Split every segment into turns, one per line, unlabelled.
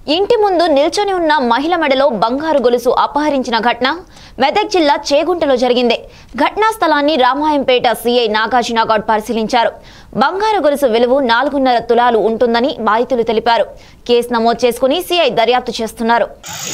ఇంటి ముందు నిల్చొని ఉన్న మహిళ మెడలో బంగారు గొలుసు అపహరించిన ఘటన మెదక్ జిల్లా చేగుంటలో జరిగింది ఘటనా స్థలాన్ని రామాయంపేట సీఐ నాగార్జున గౌడ్ పరిశీలించారు బంగారు గొలుసు విలువ నాలుగున్నర తులాలు ఉంటుందని బాధితులు తెలిపారు కేసు నమోదు చేసుకుని సీఐ దర్యాప్తు చేస్తున్నారు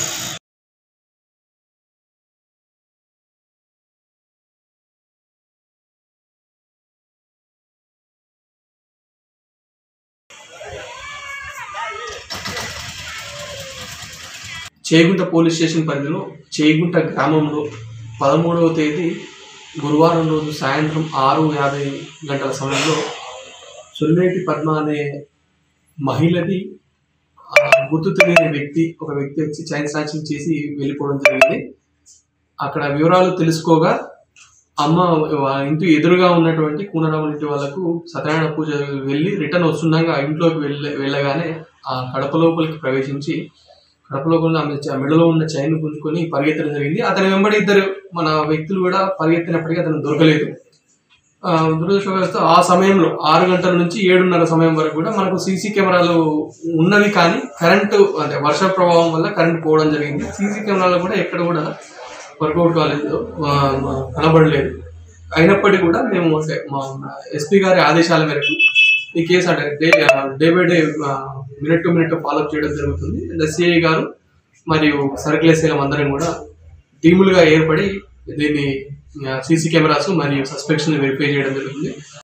చేగుంట పోలీస్ స్టేషన్ పరిధిలో చేగుంట గ్రామంలో పదమూడవ తేదీ గురువారం రోజు సాయంత్రం ఆరు యాభై గంటల సమయంలో సులినేటి పద్మ అనే మహిళది ఆ, గుర్తు తెలియని వ్యక్తి ఒక వ్యక్తి వచ్చి చైన్ స్నాచింగ్ చేసి వెళ్ళిపోవడం జరిగింది అక్కడ వివరాలు తెలుసుకోగా అమ్మ వా- ఇంటి ఎదురుగా ఉన్నటువంటి కూనరావుల ఇంటి వాళ్ళకు సత్యనారాయణ పూజ వెళ్ళి రిటర్న్ వస్తుండగా ఆ ఇంట్లోకి వెళ్ళ వెళ్ళగానే ఆ కడప లోపలికి ప్రవేశించి కడప లోపల ఆమె చ- మెడలో ఉన్న చైన్ గుంజుకొని పరిగెత్తడం జరిగింది అతని వెంబడి ఇద్దరు మన వ్యక్తులు కూడా పరిగెత్తినప్పటికీ అతను దొరకలేదు ఆ, దురదృష్టవశాత్తు ఆ సమయంలో ఆరు గంటల నుంచి ఏడున్నర సమయం వరకు కూడా మనకు సీసీ కెమెరాలు ఉన్నవి కానీ కరెంటు అంటే వర్ష ప్రభావం వల్ల కరెంట్ పోవడం జరిగింది సీసీ కెమెరాలు కూడా ఎక్కడ కూడా వర్కౌట్ కాలేదు ఆ, ఆ, కనబడలేదు అయినప్పటికీ కూడా మేము అంటే మా ఎస్పీ గారి ఆదేశాల మేరకు ఈ కేసు అంటే day day by day minute to minute follow up చేయడం జరుగుతుంది అండ్ సిఐ గారు మరియు సర్కిల్ ఎస్ఐలం అందరం కూడా టీములుగా ఏర్పడి దీన్ని సీసీ కెమెరాస్ మరియు సస్పెక్షన్ వెరిఫై చేయడం జరుగుతుంది